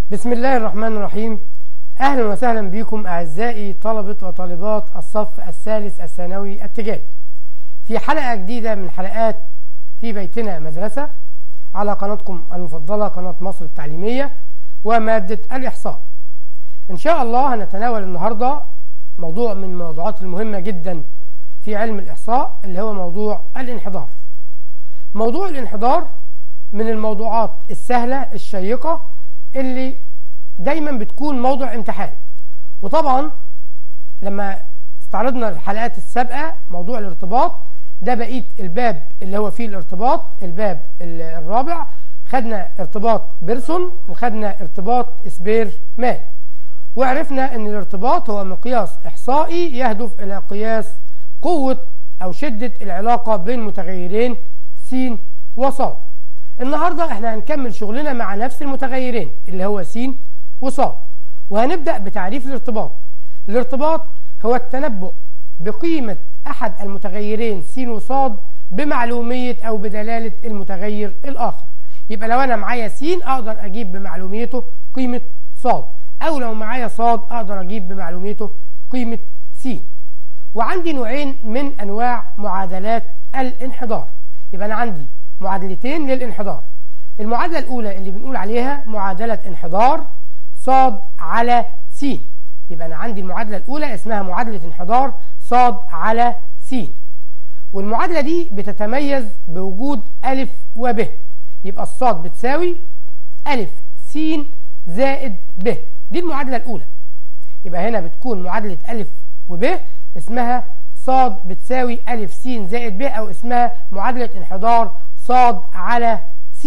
بسم الله الرحمن الرحيم أهلا وسهلا بكم أعزائي طلبة وطالبات الصف الثالث الثانوي التجاري في حلقة جديدة من حلقات في بيتنا مدرسة على قناتكم المفضلة قناة مصر التعليمية ومادة الإحصاء إن شاء الله هنتناول النهاردة موضوع من الموضوعات المهمة جدا في علم الإحصاء اللي هو موضوع الانحدار موضوع الانحدار من الموضوعات السهلة الشيقة اللي دايما بتكون موضوع امتحان وطبعا لما استعرضنا الحلقات السابقة موضوع الارتباط ده بقية الباب اللي هو فيه الارتباط الباب الرابع خدنا ارتباط بيرسون وخدنا ارتباط سبير مان وعرفنا ان الارتباط هو مقياس احصائي يهدف الى قياس قوة او شدة العلاقة بين متغيرين س وص النهاردة احنا هنكمل شغلنا مع نفس المتغيرين اللي هو س وص وهنبدأ بتعريف الارتباط الارتباط هو التنبؤ بقيمة أحد المتغيرين س وص بمعلومية أو بدلالة المتغير الآخر يبقى لو أنا معايا س أقدر أجيب بمعلوميته قيمة ص أو لو معايا ص أقدر أجيب بمعلوميته قيمة س وعندي نوعين من أنواع معادلات الانحدار يبقى أنا عندي معادلتين للانحدار المعادلة الأولى اللي بنقول عليها معادلة انحدار ص على س يبقى أنا عندي المعادلة الأولى اسمها معادلة انحدار ص على س والمعادلة دي بتتميز بوجود أ وب يبقى الصاد بتساوي أ س زائد ب دي المعادلة الأولى يبقى هنا بتكون معادلة أ وب اسمها ص بتساوي أ س زائد ب أو اسمها معادلة انحدار ص على س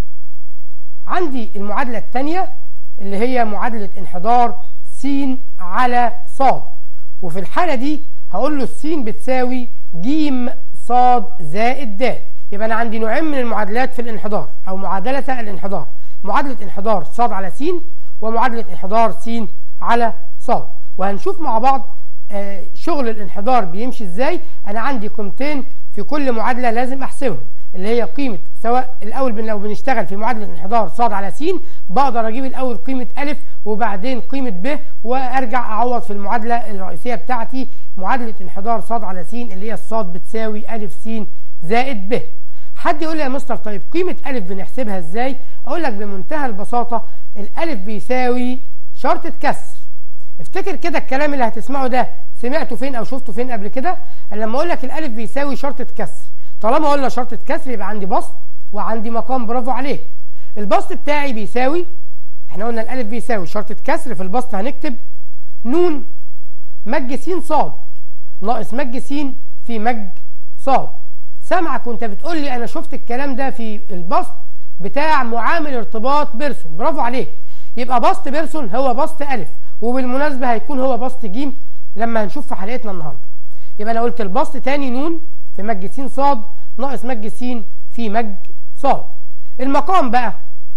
عندي المعادلة الثانية اللي هي معادلة انحدار س على ص وفي الحالة دي هقول له الس بتساوي ج ص زائد د يبقى أنا عندي نوعين من المعادلات في الانحدار أو معادلة الانحدار معادلة انحدار ص على س ومعادلة انحدار س على ص وهنشوف مع بعض آه شغل الانحدار بيمشي ازاي انا عندي قيمتين في كل معادلة لازم احسبهم اللي هي قيمة سواء الاول لو بنشتغل في معادلة انحدار ص على س بقدر اجيب الاول قيمة ا وبعدين قيمة ب وارجع اعوض في المعادلة الرئيسية بتاعتي معادلة انحدار ص على س اللي هي الصاد بتساوي ا س زائد ب حد يقول لي يا مستر طيب قيمة ا بنحسبها ازاي اقول لك بمنتهى البساطة الالف بيساوي شرطة كسر افتكر كده الكلام اللي هتسمعه ده سمعته فين او شفته فين قبل كده لما اقول لك الالف بيساوي شرطة كسر طالما قلنا شرطة كسر يبقى عندي بسط وعندي مقام برافو عليك البسط بتاعي بيساوي احنا قلنا الالف بيساوي شرطة كسر في البسط هنكتب نون مج س صاد ناقص مج س في مج صاد سامعك وانت بتقول لي انا شفت الكلام ده في البسط بتاع معامل ارتباط بيرسون برافو عليك يبقى بسط بيرسون هو بسط الف وبالمناسبة هيكون هو بسط ج لما هنشوف في حلقتنا النهاردة يبقى انا قلت البسط تاني نون في مج س صاد ناقص مج س في مج صاد المقام بقى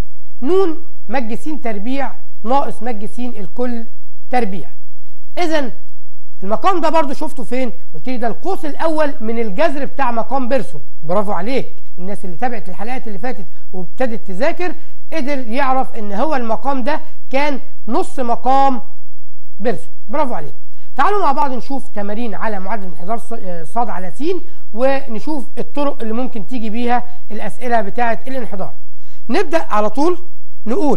نون مج س تربيع ناقص مج س الكل تربيع اذا المقام ده برضو شفته فين قلت لي ده القوس الاول من الجذر بتاع مقام بيرسون برافو عليك الناس اللي تابعت الحلقات اللي فاتت وابتدت تذاكر قدر يعرف ان هو المقام ده كان نص مقام بيرسون برافو عليك تعالوا مع بعض نشوف تمارين على معادله انحدار ص على س ونشوف الطرق اللي ممكن تيجي بيها الاسئله بتاعه الانحدار نبدا على طول نقول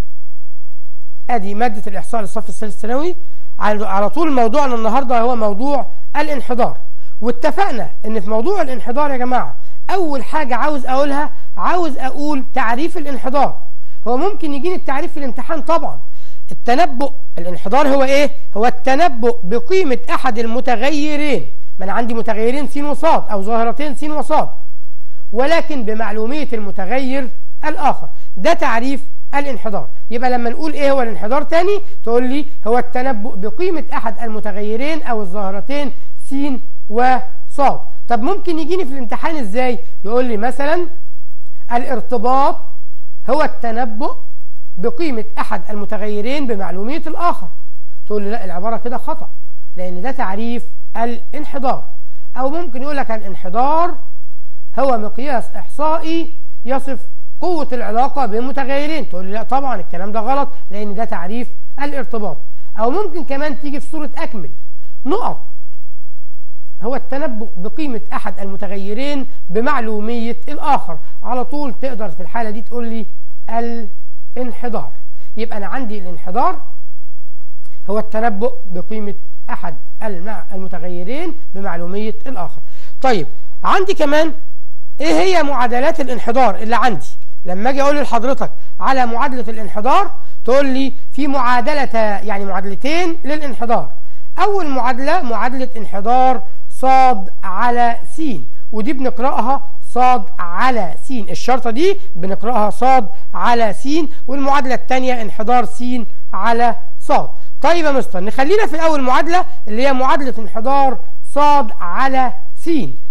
ادي ماده الاحصاء للصف الثالث الثانوي على طول موضوعنا النهارده هو موضوع الانحدار واتفقنا ان في موضوع الانحدار يا جماعه اول حاجه عاوز اقولها عاوز اقول تعريف الانحدار هو ممكن يجيني التعريف في الامتحان طبعا التنبؤ الانحدار هو ايه هو التنبؤ بقيمة احد المتغيرين ما انا عندي متغيرين س وص او ظاهرتين س وص ولكن بمعلومية المتغير الاخر ده تعريف الانحدار يبقى لما نقول ايه هو الانحدار تاني تقول لي هو التنبؤ بقيمة احد المتغيرين او الظاهرتين س وص طب ممكن يجيني في الامتحان ازاي يقول لي مثلا الارتباط هو التنبؤ بقيمة أحد المتغيرين بمعلومية الآخر تقول لي لا العبارة كده خطأ لأن ده تعريف الانحدار أو ممكن يقول لك الانحدار هو مقياس إحصائي يصف قوة العلاقة بين متغيرين تقول لي لا طبعا الكلام ده غلط لأن ده تعريف الارتباط أو ممكن كمان تيجي في صورة أكمل نقط هو التنبؤ بقيمة أحد المتغيرين بمعلومية الآخر على طول تقدر في الحالة دي تقول لي الانحدار يبقى أنا عندي الانحدار هو التنبؤ بقيمة أحد المتغيرين بمعلومية الآخر طيب عندي كمان إيه هي معادلات الانحدار اللي عندي لما أجي أقول لحضرتك على معادلة الانحدار تقول لي في معادلة يعني معادلتين للانحدار أول معادلة معادلة انحدار صاد على س ودي بنقرأها صاد على س الشرطة دي بنقرأها صاد على س والمعادلة الثانية انحدار س على صاد طيب يا مستر نخلينا في الأول معادلة اللي هي معادلة انحدار صاد على س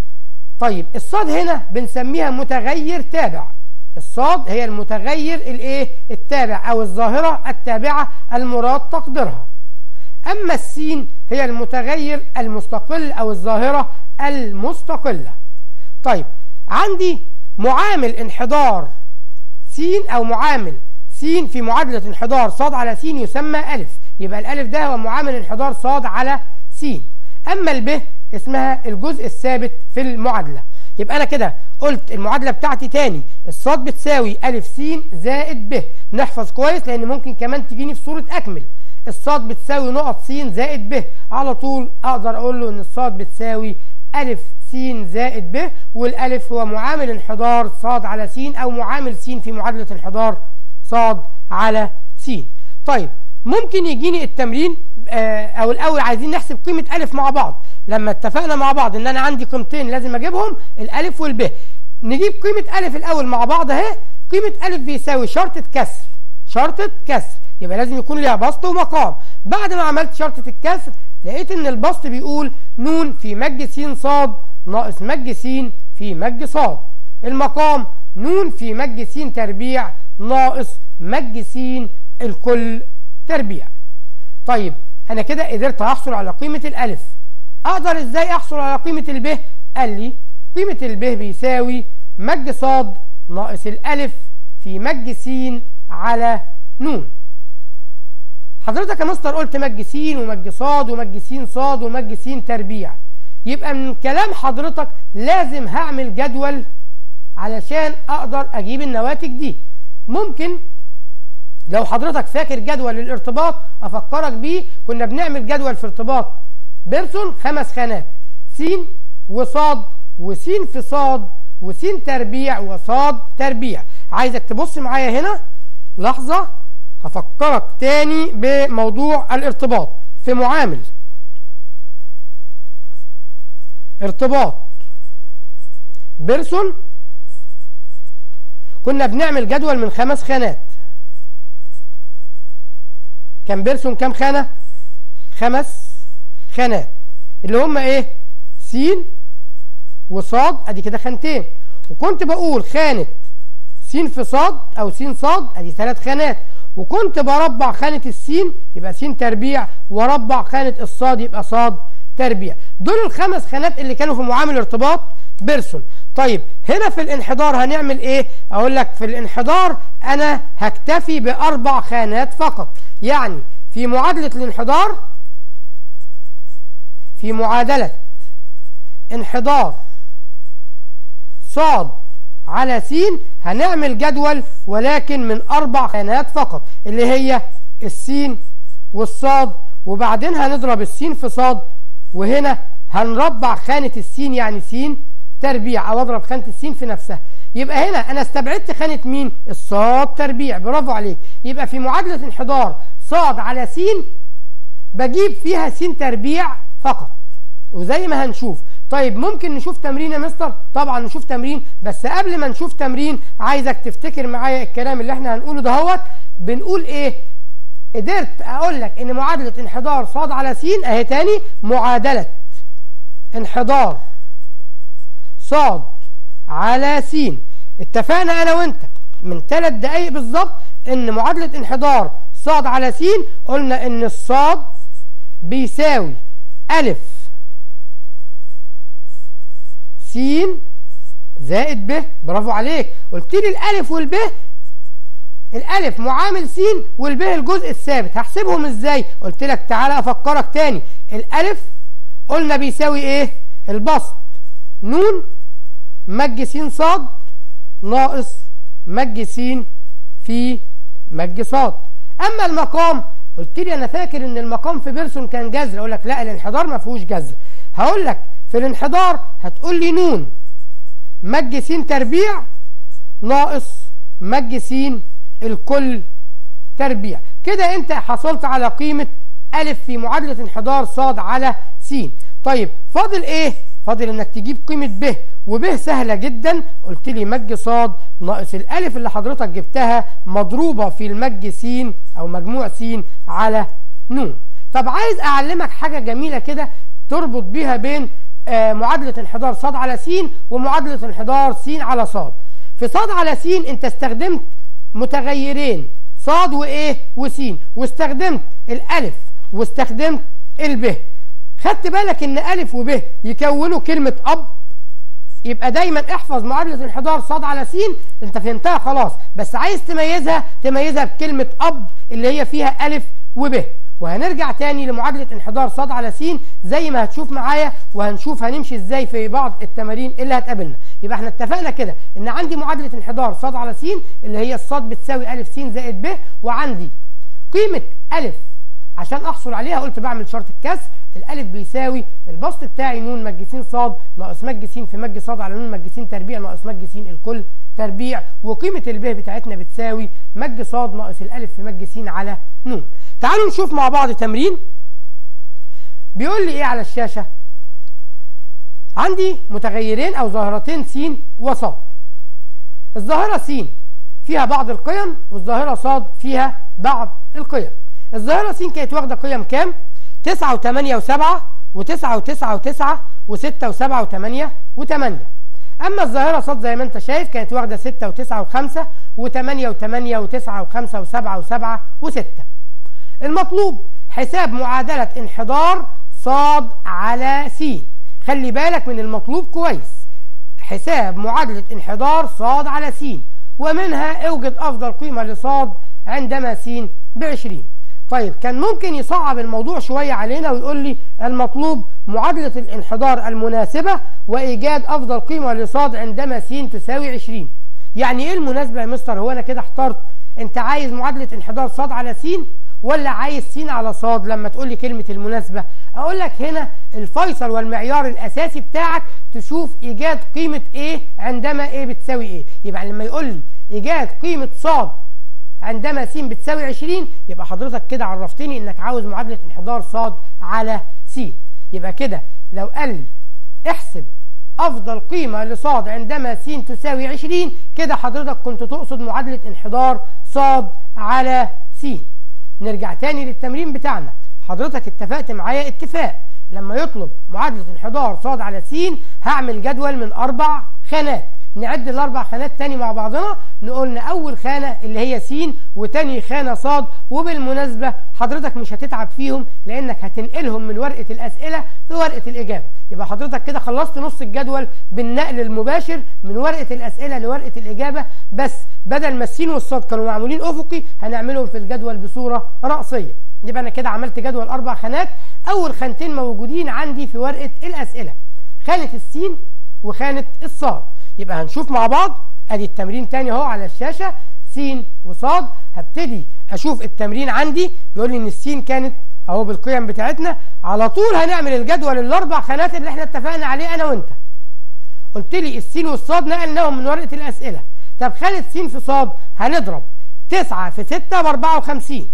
طيب الصاد هنا بنسميها متغير تابع الصاد هي المتغير الايه التابع او الظاهرة التابعة المراد تقديرها اما السين هي المتغير المستقل او الظاهرة المستقلة طيب عندي معامل انحدار س او معامل س في معادلة انحدار صاد على س يسمى ألف يبقى الألف ده هو معامل انحدار صاد على س أما الب اسمها الجزء الثابت في المعادلة يبقى أنا كده قلت المعادلة بتاعتي تاني الصاد بتساوي ألف س زائد ب نحفظ كويس لأن ممكن كمان تجيني في صورة أكمل الصاد بتساوي نقط س زائد ب على طول أقدر أقول له إن الصاد بتساوي ألف س زائد ب والألف هو معامل انحدار صاد على س أو معامل س في معادلة انحدار صاد على س طيب ممكن يجيني التمرين آه أو الأول عايزين نحسب قيمة ألف مع بعض لما اتفقنا مع بعض إن أنا عندي قيمتين لازم أجيبهم الألف والب نجيب قيمة ألف الأول مع بعض أهي قيمة ألف بيساوي شرطة كسر شرطة كسر يبقى لازم يكون ليها بسط ومقام بعد ما عملت شرطة الكسر لقيت ان البسط بيقول نون في مج س صاد ناقص مج س في مج صاد المقام نون في مج س تربيع ناقص مج س الكل تربيع طيب انا كده قدرت احصل على قيمة الالف اقدر ازاي احصل على قيمة الب قال لي قيمة الب بيساوي مج صاد ناقص الالف في مج س على نون حضرتك يا مستر قلت مج س ومج صاد ومج س صاد ومج س تربيع يبقى من كلام حضرتك لازم هعمل جدول علشان اقدر اجيب النواتج دي ممكن لو حضرتك فاكر جدول الارتباط افكرك بيه كنا بنعمل جدول في ارتباط بيرسون خمس خانات س وصاد وس في صاد وس تربيع وصاد تربيع عايزك تبص معايا هنا لحظة هفكرك تاني بموضوع الارتباط في معامل ارتباط بيرسون كنا بنعمل جدول من خمس خانات كان بيرسون كام خانة خمس خانات اللي هم ايه س وصاد ادي كده خانتين وكنت بقول خانة س في صاد او س صاد ادي ثلاث خانات وكنت بربع خانة السين يبقى س تربيع وربع خانة الصاد يبقى صاد تربيع دول الخمس خانات اللي كانوا في معامل ارتباط بيرسون طيب هنا في الانحدار هنعمل ايه اقول لك في الانحدار انا هكتفي باربع خانات فقط يعني في معادلة الانحدار في معادلة انحدار صاد على س هنعمل جدول ولكن من أربع خانات فقط اللي هي السين والصاد وبعدين هنضرب السين في صاد وهنا هنربع خانة السين يعني سين تربيع أو أضرب خانة السين في نفسها يبقى هنا أنا استبعدت خانة مين؟ الصاد تربيع برافو عليك يبقى في معادلة انحدار صاد على س بجيب فيها س تربيع فقط وزي ما هنشوف طيب ممكن نشوف تمرين يا مستر طبعا نشوف تمرين بس قبل ما نشوف تمرين عايزك تفتكر معايا الكلام اللي احنا هنقوله دهوت بنقول ايه قدرت اقول لك ان معادله انحدار صاد على س اهي تاني معادله انحدار صاد على س اتفقنا انا وانت من ثلاث دقايق بالظبط ان معادله انحدار صاد على س قلنا ان الصاد بيساوي الف س زائد ب برافو عليك قلت لي الالف والب الالف معامل س والب الجزء الثابت هحسبهم ازاي قلت لك تعالى افكرك تاني الالف قلنا بيساوي ايه البسط نون مج س ص ناقص مج س في مج ص اما المقام قلت لي انا فاكر ان المقام في بيرسون كان جذر اقول لك لا الانحدار ما فيهوش جذر هقول لك في الانحدار هتقول لي نون مج س تربيع ناقص مج س الكل تربيع كده انت حصلت على قيمة ألف في معادلة انحدار صاد على س طيب فاضل ايه فاضل انك تجيب قيمة ب وب سهلة جدا قلت لي مج صاد ناقص الالف اللي حضرتك جبتها مضروبة في المج س او مجموع س على ن طب عايز اعلمك حاجة جميلة كده تربط بيها بين آه معادلة انحدار صاد على س ومعادلة انحدار س على صاد في صاد على س انت استخدمت متغيرين صاد وايه وس واستخدمت الالف واستخدمت الب خدت بالك ان الف وب يكونوا كلمة اب يبقى دايما احفظ معادلة انحدار صاد على س انت فهمتها خلاص بس عايز تميزها تميزها بكلمة اب اللي هي فيها الف وب وهنرجع تاني لمعادلة انحدار صاد على س زي ما هتشوف معايا وهنشوف هنمشي ازاي في بعض التمارين اللي هتقابلنا يبقى احنا اتفقنا كده ان عندي معادلة انحدار صاد على س اللي هي الصاد بتساوي ا س زائد ب وعندي قيمة ا عشان احصل عليها قلت بعمل شرط الكسر الالف بيساوي البسط بتاعي ن مج س ص ناقص مج س في مج ص على ن مج س تربيع ناقص مج س الكل تربيع وقيمة الب بتاعتنا بتساوي مج ص ناقص الالف في مج س على ن تعالوا نشوف مع بعض تمرين بيقول لي ايه على الشاشة عندي متغيرين او ظاهرتين س وص الظاهرة س فيها بعض القيم والظاهرة ص فيها بعض القيم الظاهرة س كانت واخدة قيم كام؟ 9 و8 و7 و9 و9 و9 و6 و7 و8 و8 أما الظاهرة ص زي ما أنت شايف كانت واخدة 6 و9 و5 و8 و8 و9 و5 و7 و7 و6 المطلوب حساب معادلة انحدار ص على س خلي بالك من المطلوب كويس حساب معادلة انحدار ص على س ومنها اوجد أفضل قيمة لصاد عندما س بعشرين طيب كان ممكن يصعب الموضوع شوية علينا ويقول لي المطلوب معادلة الانحدار المناسبة وإيجاد أفضل قيمة لصاد عندما س تساوي 20 يعني إيه المناسبة يا مستر هو أنا كده احترت أنت عايز معادلة انحدار صاد على س ولا عايز س على صاد لما تقول لي كلمة المناسبة أقول لك هنا الفيصل والمعيار الأساسي بتاعك تشوف إيجاد قيمة إيه عندما إيه بتساوي إيه يبقى لما يقول لي إيجاد قيمة صاد عندما س بتساوي 20 يبقى حضرتك كده عرفتني انك عاوز معادله انحدار ص على س يبقى كده لو قال لي احسب افضل قيمه لصاد عندما س تساوي 20 كده حضرتك كنت تقصد معادله انحدار ص على س نرجع تاني للتمرين بتاعنا حضرتك اتفقت معايا اتفاق لما يطلب معادله انحدار ص على س هعمل جدول من اربع خانات نعد الاربع خانات تاني مع بعضنا نقولنا اول خانه اللي هي س وتاني خانه ص وبالمناسبه حضرتك مش هتتعب فيهم لانك هتنقلهم من ورقه الاسئله في ورقه الاجابه يبقى حضرتك كده خلصت نص الجدول بالنقل المباشر من ورقه الاسئله لورقه الاجابه بس بدل ما السين والصاد كانوا معمولين افقي هنعملهم في الجدول بصوره راسيه يبقى انا كده عملت جدول اربع خانات اول خانتين موجودين عندي في ورقه الاسئله خانه السين وخانه الصاد يبقى هنشوف مع بعض ادي التمرين تاني اهو على الشاشه س وصاد هبتدي اشوف التمرين عندي بيقول لي ان السين كانت اهو بالقيم بتاعتنا على طول هنعمل الجدول الاربع خانات اللي احنا اتفقنا عليه انا وانت قلت لي السين والصاد نقلناهم من ورقه الاسئله طب خانه س في صاد هنضرب 9 في 6 ب 54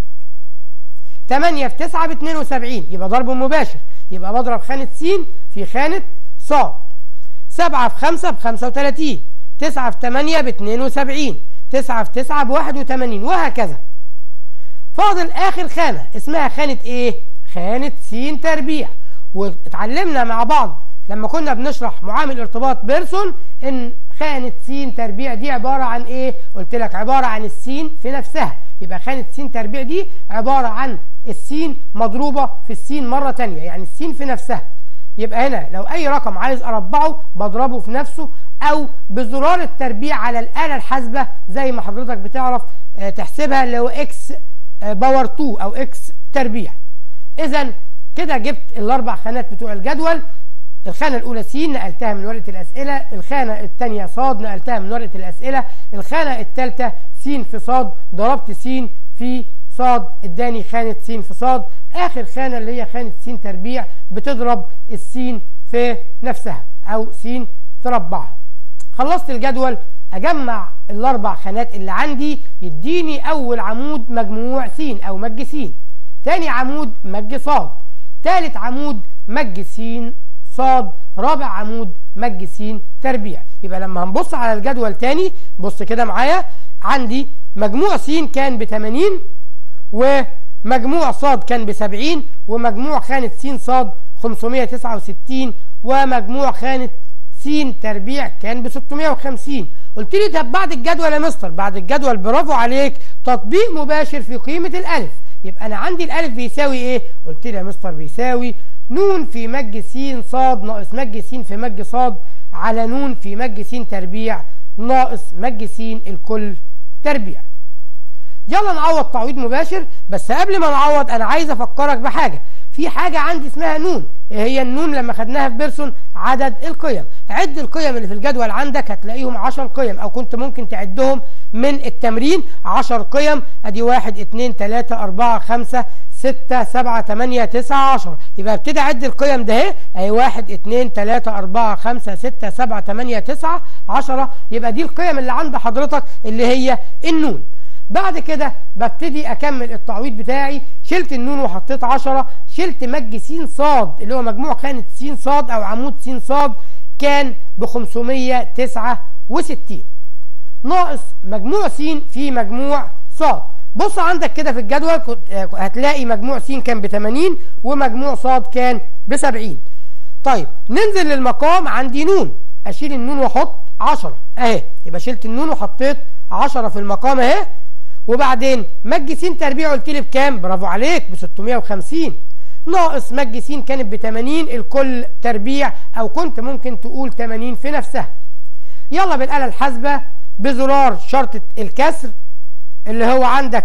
8 في 9 ب 72 يبقى ضرب مباشر يبقى بضرب خانه س في خانه صاد 7 في 5 ب 35 9 في 8 ب 72 9 في 9 ب 81 وهكذا فاضل اخر خانه اسمها خانه ايه خانه س تربيع واتعلمنا مع بعض لما كنا بنشرح معامل ارتباط بيرسون ان خانه س تربيع دي عباره عن ايه قلت لك عباره عن السين في نفسها يبقى خانه س تربيع دي عباره عن السين مضروبه في السين مره ثانيه يعني السين في نفسها يبقى هنا لو اي رقم عايز اربعه بضربه في نفسه او بزرار التربيع على الاله الحاسبه زي ما حضرتك بتعرف آه، تحسبها اللي هو اكس آه، باور 2 او اكس تربيع اذا كده جبت الاربع خانات بتوع الجدول الخانة الأولى س نقلتها من ورقة الأسئلة الخانة الثانية ص نقلتها من ورقة الأسئلة الخانة الثالثة س في ص ضربت س في ص اداني خانة س في ص آخر خانة اللي هي خانة س تربيع بتضرب السين في نفسها أو س تربعها خلصت الجدول أجمع الأربع خانات اللي عندي يديني أول عمود مجموع س أو مج س تاني عمود مج ص تالت عمود مج س صاد رابع عمود مج س تربيع يبقى لما هنبص على الجدول تاني بص كده معايا عندي مجموع س كان ب 80 ومجموع صاد كان ب 70 ومجموع خانة س صاد 569 ومجموع خانة س تربيع كان ب 650 قلت لي طب بعد الجدول يا مستر بعد الجدول برافو عليك تطبيق مباشر في قيمة الألف يبقى أنا عندي الألف بيساوي إيه؟ قلت لي يا مستر بيساوي نون في مج س صاد ناقص مج س في مج صاد على نون في مج س تربيع ناقص مج س الكل تربيع يلا نعوض تعويض مباشر بس قبل ما نعوض انا عايز افكرك بحاجه في حاجه عندي اسمها نون ايه هي النون لما خدناها في بيرسون عدد القيم عد القيم اللي في الجدول عندك هتلاقيهم 10 قيم او كنت ممكن تعدهم من التمرين 10 قيم ادي 1 2 3 4 5 6 7 8 9 10 يبقى ابتدي اعد القيم ده اهي اهي 1 2 3 4 5 6 7 8 9 10 يبقى دي القيم اللي عند حضرتك اللي هي النون بعد كده ببتدي اكمل التعويض بتاعي شلت النون وحطيت 10 شلت مج س صاد اللي هو مجموع خانه س صاد او عمود س صاد كان ب 569 ناقص مجموع س في مجموع صاد بص عندك كده في الجدول كنت- هتلاقي مجموع س كان ب 80 ومجموع صاد كان ب 70 طيب ننزل للمقام عندي نون اشيل النون واحط 10 اهي يبقى شلت النون وحطيت 10 في المقام اهي وبعدين مج س تربيع قلت لي بكام برافو عليك ب 650 ناقص مج س كانت ب 80 الكل تربيع او كنت ممكن تقول 80 في نفسها يلا بالآلة الحاسبة بزرار شرطة الكسر اللي هو عندك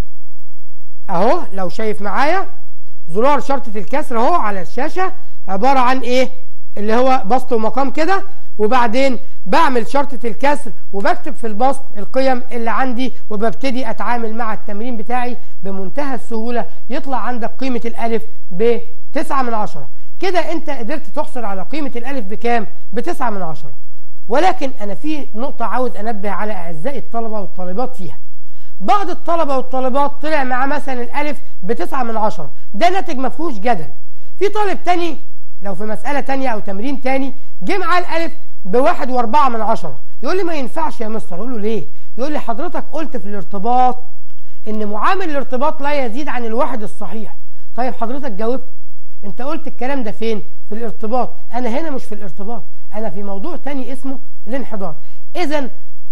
اهو لو شايف معايا زرار شرطة الكسر اهو على الشاشة عبارة عن ايه اللي هو بسط ومقام كده وبعدين بعمل شرطة الكسر وبكتب في البسط القيم اللي عندي وببتدي اتعامل مع التمرين بتاعي بمنتهى السهولة يطلع عندك قيمة الالف بتسعة من عشرة كده انت قدرت تحصل على قيمة الالف بكام بتسعة من عشرة ولكن انا في نقطة عاوز انبه على اعزائي الطلبة والطالبات فيها بعض الطلبة والطالبات طلع معاه مثلا الألف بتسعة من عشرة ده ناتج مفهوش جدل في طالب تاني لو في مسألة تانية أو تمرين تاني جه معاه الألف بواحد وأربعة من عشرة يقول لي ما ينفعش يا مستر أقول له ليه؟ يقول لي حضرتك قلت في الارتباط إن معامل الارتباط لا يزيد عن الواحد الصحيح طيب حضرتك جاوبت انت قلت الكلام ده فين في الارتباط انا هنا مش في الارتباط انا في موضوع تاني اسمه الانحدار اذا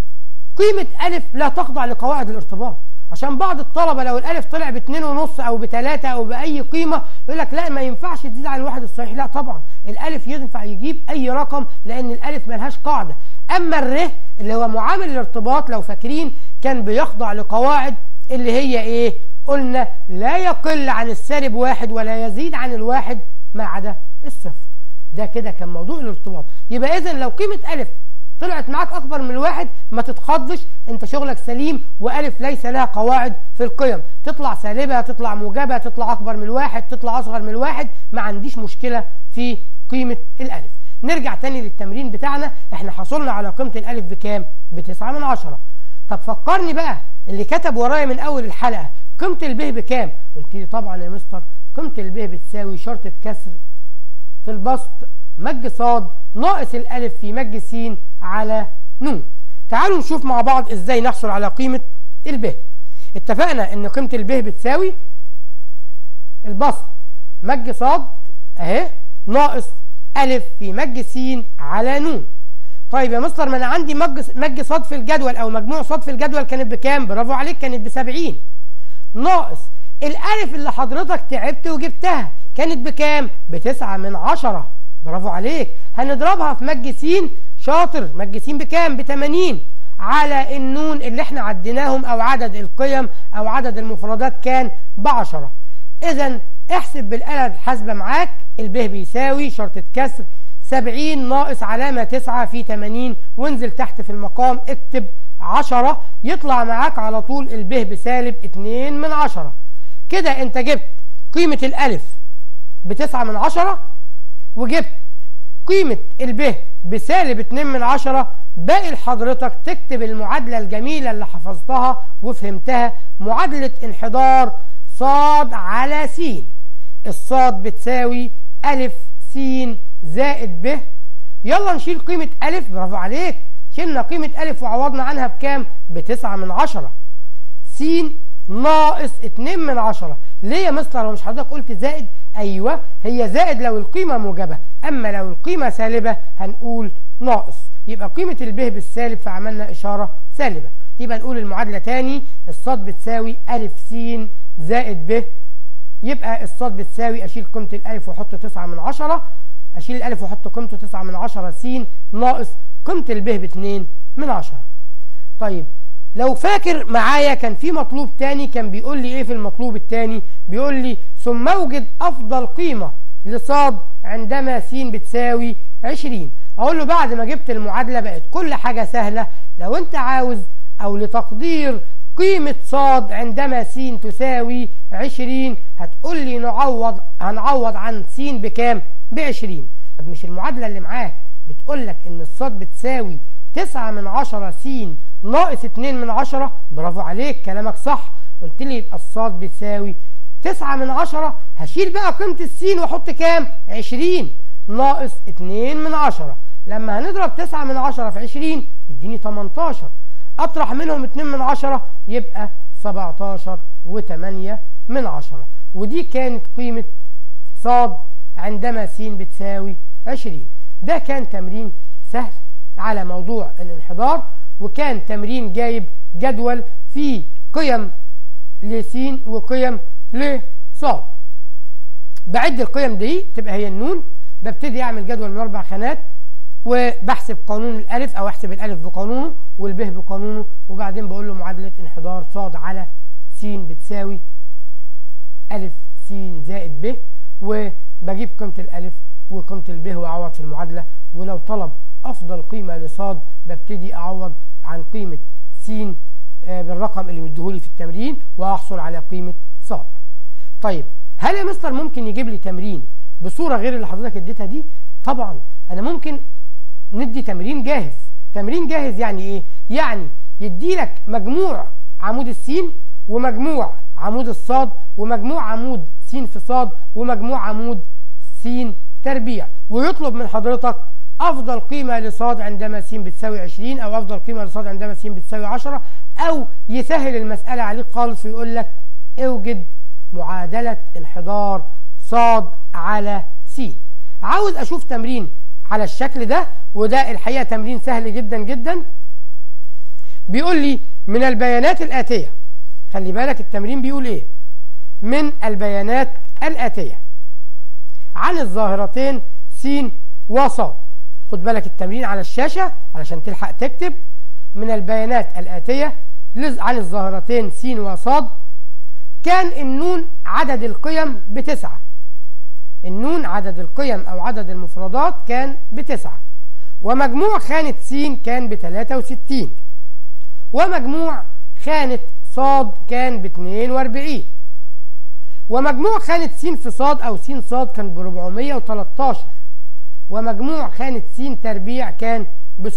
قيمة ألف لا تخضع لقواعد الارتباط عشان بعض الطلبة لو الألف طلع باتنين ونص أو بتلاتة أو بأي قيمة يقول لك لا ما ينفعش تزيد عن الواحد الصحيح لا طبعا الألف ينفع يجيب أي رقم لأن الألف ملهاش قاعدة أما الر اللي هو معامل الارتباط لو فاكرين كان بيخضع لقواعد اللي هي إيه قلنا لا يقل عن السالب واحد ولا يزيد عن الواحد ما عدا الصفر ده كده كان موضوع الارتباط يبقى إذا لو قيمة ألف طلعت معاك اكبر من الواحد ما تتخضش انت شغلك سليم والف ليس لها قواعد في القيم تطلع سالبه تطلع موجبه تطلع اكبر من الواحد تطلع اصغر من الواحد ما عنديش مشكله في قيمه الالف نرجع تاني للتمرين بتاعنا احنا حصلنا على قيمه الالف بكام بتسعة من عشرة طب فكرني بقى اللي كتب ورايا من اول الحلقه قيمه الب بكام قلت لي طبعا يا مستر قيمه الب بتساوي شرطه كسر في البسط مج صاد ناقص الألف في مج س على ن تعالوا نشوف مع بعض ازاي نحصل على قيمة الب اتفقنا ان قيمة الب بتساوي البسط مج صاد اهي ناقص ألف في مج س على ن طيب يا مستر ما انا عندي مج مج صاد في الجدول او مجموع صاد في الجدول كانت بكام برافو عليك كانت ب 70 ناقص الالف اللي حضرتك تعبت وجبتها كانت بكام بتسعة من عشرة برافو عليك هنضربها في مج س شاطر مجسين بكام ب 80 على النون اللي احنا عديناهم او عدد القيم او عدد المفردات كان ب 10 اذا احسب بالآلة الحاسبة معاك الب بيساوي شرطة كسر 70 ناقص علامة 9 في 80 وانزل تحت في المقام اكتب 10 يطلع معاك على طول الب بسالب 2 من 10 كده انت جبت قيمة الألف بتسعة من عشرة وجبت قيمة الب بسالب 2 من عشرة باقي لحضرتك تكتب المعادلة الجميلة اللي حفظتها وفهمتها معادلة انحدار صاد على س الصاد بتساوي ألف س زائد ب يلا نشيل قيمة ألف برافو عليك شلنا قيمة ألف وعوضنا عنها بكام؟ بتسعة من عشرة س ناقص 2 من عشرة ليه يا مستر لو مش حضرتك قلت زائد ايوه هي زائد لو القيمه موجبه اما لو القيمه سالبه هنقول ناقص يبقى قيمه الب بالسالب فعملنا اشاره سالبه يبقى نقول المعادله تاني الصاد بتساوي ا س زائد ب يبقى الصاد بتساوي اشيل قيمه الالف واحط 9 من عشرة اشيل الالف واحط قيمته 9 من عشرة س ناقص قيمه الب ب 2 من عشرة طيب لو فاكر معايا كان في مطلوب تاني كان بيقول لي ايه في المطلوب التاني بيقول لي ثم اوجد افضل قيمة لصاد عندما س بتساوي 20 اقول له بعد ما جبت المعادلة بقت كل حاجة سهلة لو انت عاوز او لتقدير قيمة صاد عندما س تساوي 20 هتقول لي نعوض هنعوض عن س بكام ب 20 طب مش المعادلة اللي معاك بتقول لك ان الصاد بتساوي 9 من 10 س ناقص 2 من 10 برافو عليك كلامك صح قلت لي يبقى الصاد بتساوي 9 من 10 هشيل بقى قيمة السين واحط كام 20 ناقص 2 من 10 لما هنضرب 9 من 10 في 20 يديني 18 اطرح منهم 2 من 10 يبقى 17 و8 من 10 ودي كانت قيمة صاد عندما س بتساوي 20 ده كان تمرين سهل على موضوع الانحدار وكان تمرين جايب جدول فيه قيم لسين وقيم لصاد بعد القيم دي تبقى هي النون ببتدي اعمل جدول من اربع خانات وبحسب قانون الالف او احسب الالف بقانونه والب بقانونه وبعدين بقول له معادله انحدار صاد على س بتساوي الف س زائد ب وبجيب قيمه الالف وقيمه الب واعوض في المعادله ولو طلب افضل قيمه لصاد ببتدي اعوض عن قيمه س بالرقم اللي مديهولي في التمرين واحصل على قيمه صاد طيب هل يا مستر ممكن يجيب لي تمرين بصوره غير اللي حضرتك اديتها دي طبعا انا ممكن ندي تمرين جاهز تمرين جاهز يعني ايه يعني يدي لك مجموع عمود السين ومجموع عمود الصاد ومجموع عمود س في صاد ومجموع عمود س تربيع ويطلب من حضرتك افضل قيمه لصاد عندما س بتساوي 20 او افضل قيمه لصاد عندما س بتساوي 10 او يسهل المساله عليك خالص ويقول لك اوجد معادله انحدار صاد على س عاوز اشوف تمرين على الشكل ده وده الحقيقه تمرين سهل جدا جدا بيقول لي من البيانات الاتيه خلي بالك التمرين بيقول ايه من البيانات الاتيه عن الظاهرتين س وصاد خد بالك التمرين على الشاشة علشان تلحق تكتب من البيانات الآتية عن الظاهرتين س وصاد كان النون عدد القيم بتسعة النون عدد القيم أو عدد المفردات كان بتسعة ومجموع خانة س كان بتلاتة وستين ومجموع خانة صاد كان باتنين واربعين ومجموع خانة س في صاد أو س صاد كان بربعمية وتلاتاشر ومجموع خانة س تربيع كان ب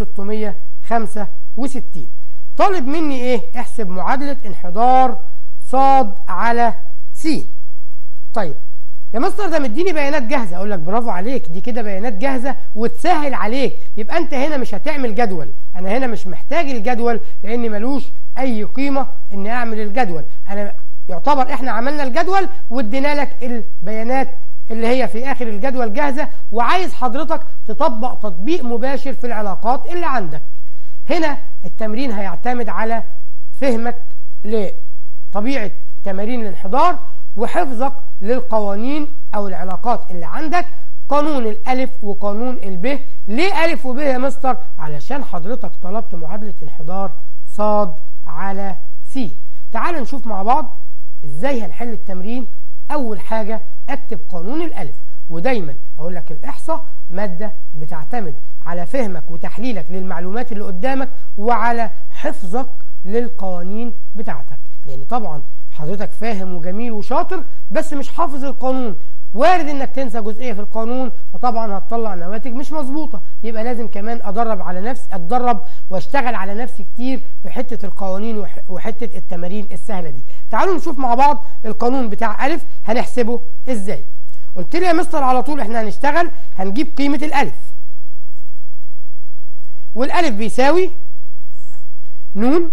665 طالب مني ايه احسب معادلة انحدار صاد على س طيب يا مستر ده مديني بيانات جاهزة اقول لك برافو عليك دي كده بيانات جاهزة وتسهل عليك يبقى انت هنا مش هتعمل جدول انا هنا مش محتاج الجدول لان ملوش اي قيمة ان اعمل الجدول انا يعتبر احنا عملنا الجدول وادينا لك البيانات اللي هي في اخر الجدول جاهزه وعايز حضرتك تطبق تطبيق مباشر في العلاقات اللي عندك هنا التمرين هيعتمد على فهمك لطبيعه تمارين الانحدار وحفظك للقوانين او العلاقات اللي عندك قانون الالف وقانون الب ليه الف وب يا مستر علشان حضرتك طلبت معادله انحدار صاد على س تعال نشوف مع بعض ازاي هنحل التمرين اول حاجه اكتب قانون الالف ودايما اقول لك الاحصاء ماده بتعتمد على فهمك وتحليلك للمعلومات اللي قدامك وعلى حفظك للقوانين بتاعتك لان طبعا حضرتك فاهم وجميل وشاطر بس مش حافظ القانون وارد انك تنسى جزئيه في القانون فطبعا هتطلع نواتج مش مظبوطه يبقى لازم كمان ادرب على نفسي اتدرب واشتغل على نفسي كتير في حته القوانين وحته التمارين السهله دي تعالوا نشوف مع بعض القانون بتاع الف هنحسبه ازاي قلت لي يا مستر على طول احنا هنشتغل هنجيب قيمه الالف والالف بيساوي نون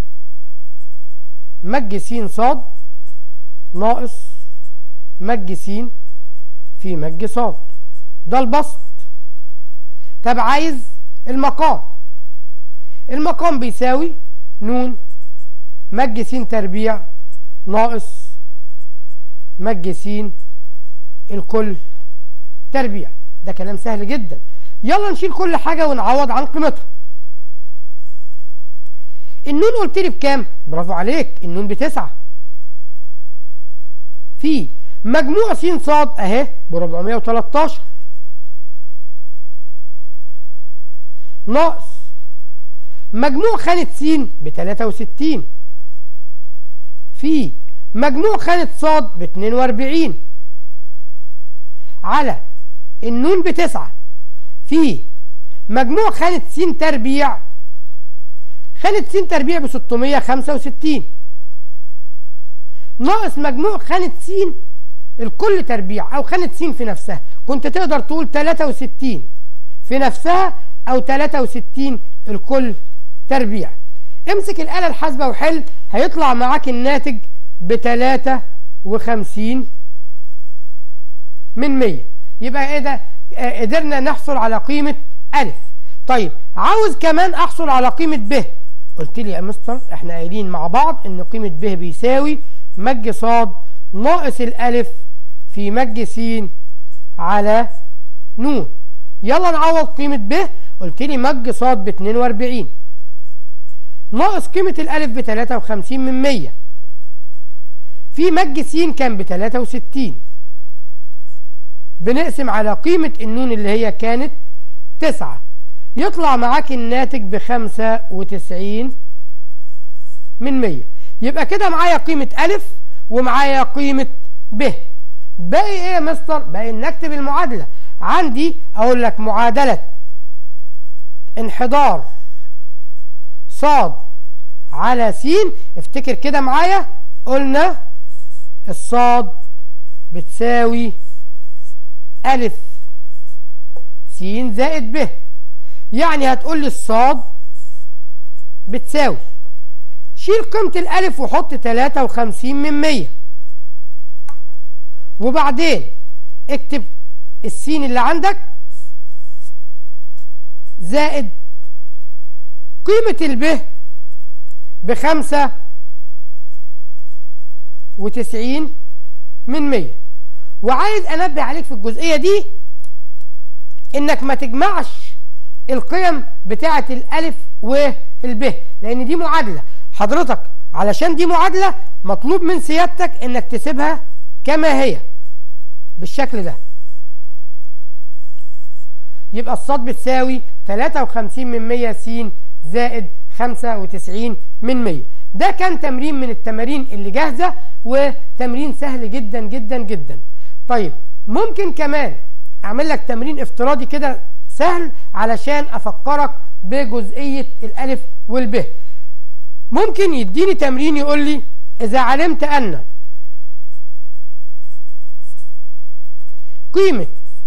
مج س صاد ناقص مج س في مج صاد ده البسط طب عايز المقام المقام بيساوي نون مج س تربيع ناقص مج س الكل تربيع ده كلام سهل جدا يلا نشيل كل حاجة ونعوض عن قيمتها النون قلت لي بكام برافو عليك النون بتسعة في مجموع س صاد اهي ب 413 ناقص مجموع خانة س ب 63 في مجموع خانة صاد ب 42 على النون بتسعة في مجموع خانة س تربيع خانة س تربيع ب 665 ناقص مجموع خانة س الكل تربيع او خانة س في نفسها كنت تقدر تقول 63 في نفسها او 63 الكل تربيع امسك الآلة الحاسبة وحل هيطلع معاك الناتج ب 53 من 100 يبقى ايه ده آه قدرنا نحصل على قيمة ألف طيب عاوز كمان أحصل على قيمة ب قلت لي يا مستر احنا قايلين مع بعض ان قيمة ب بيساوي مج صاد ناقص الألف في مج س على ن يلا نعوض قيمة ب قلت لي مج صاد ب 42 ناقص قيمة الألف ب 53 من 100 في مج س كان ب 63 بنقسم على قيمة النون اللي هي كانت 9 يطلع معاك الناتج ب 95 من 100 يبقى كده معايا قيمة ألف ومعايا قيمة ب باقي ايه يا مستر باقي نكتب المعادلة عندي اقول لك معادلة انحدار صاد على س افتكر كده معايا قلنا الصاد بتساوي ألف س زائد ب يعني هتقول لي الصاد بتساوي شيل قيمة الألف وحط 53 من 100 وبعدين اكتب السين اللي عندك زائد قيمة الب بخمسة وتسعين من مية وعايز انبه عليك في الجزئية دي انك ما تجمعش القيم بتاعة الالف والب لان دي معادلة حضرتك علشان دي معادلة مطلوب من سيادتك انك تسيبها كما هي بالشكل ده يبقى الصاد بتساوي 53 من 100 س زائد 95 من 100 ده كان تمرين من التمارين اللي جاهزة وتمرين سهل جدا جدا جدا طيب ممكن كمان اعمل لك تمرين افتراضي كده سهل علشان افكرك بجزئية الالف والب ممكن يديني تمرين يقول لي اذا علمت ان قيمة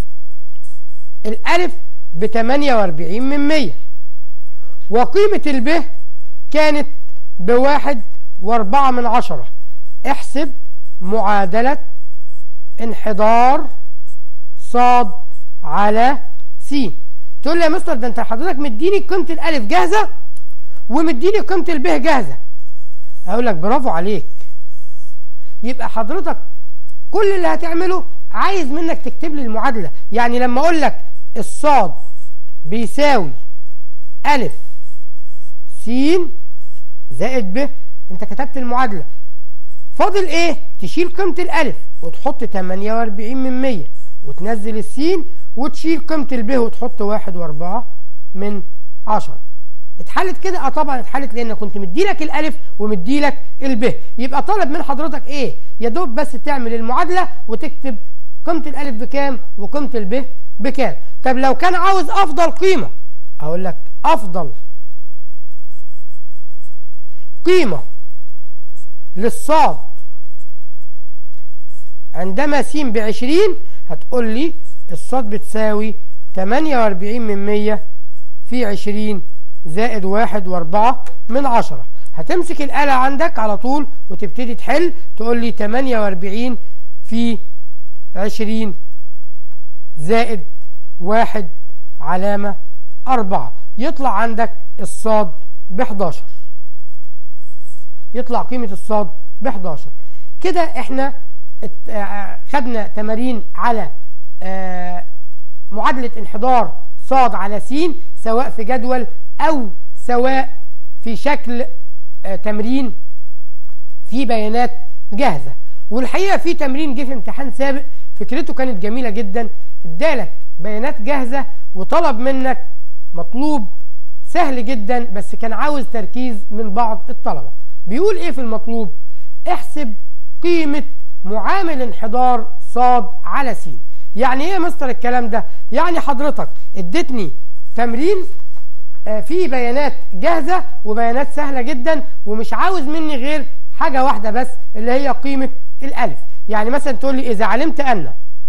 الألف ب 48 من 100 وقيمة الب كانت بواحد واربعة من عشرة احسب معادلة انحدار صاد على س تقول لي يا مستر ده انت حضرتك مديني قيمة الألف جاهزة ومديني قيمة الب جاهزة اقول لك برافو عليك يبقى حضرتك كل اللي هتعمله عايز منك تكتب لي المعادله يعني لما اقول لك الصاد بيساوي الف س زائد ب انت كتبت المعادله فاضل ايه تشيل قيمه الالف وتحط 48 من 100 وتنزل السين وتشيل قيمه الب وتحط 1 و4 من 10 اتحلت كده اه طبعا اتحلت لان كنت مديلك الالف ومديلك الب يبقى طالب من حضرتك ايه يا دوب بس تعمل المعادله وتكتب قيمه الالف بكام وقيمه الب بكام طب لو كان عاوز افضل قيمه اقول لك افضل قيمه للصاد عندما س ب 20 هتقول لي الصاد بتساوي 48 من 100 في 20 زائد واحد واربعة من عشرة هتمسك الآلة عندك على طول وتبتدي تحل تقول لي تمانية واربعين في عشرين زائد واحد علامة أربعة يطلع عندك الصاد بحداشر يطلع قيمة الصاد بحداشر كده احنا خدنا تمارين على معادلة انحدار صاد على س سواء في جدول أو سواء في شكل تمرين في بيانات جاهزة والحقيقة في تمرين جه في امتحان سابق فكرته كانت جميلة جدا ادالك بيانات جاهزة وطلب منك مطلوب سهل جدا بس كان عاوز تركيز من بعض الطلبة بيقول ايه في المطلوب احسب قيمة معامل انحدار صاد على س يعني ايه يا مستر الكلام ده يعني حضرتك اديتني تمرين في بيانات جاهزة وبيانات سهلة جدا ومش عاوز مني غير حاجة واحدة بس اللي هي قيمة الألف يعني مثلا تقول لي إذا علمت أن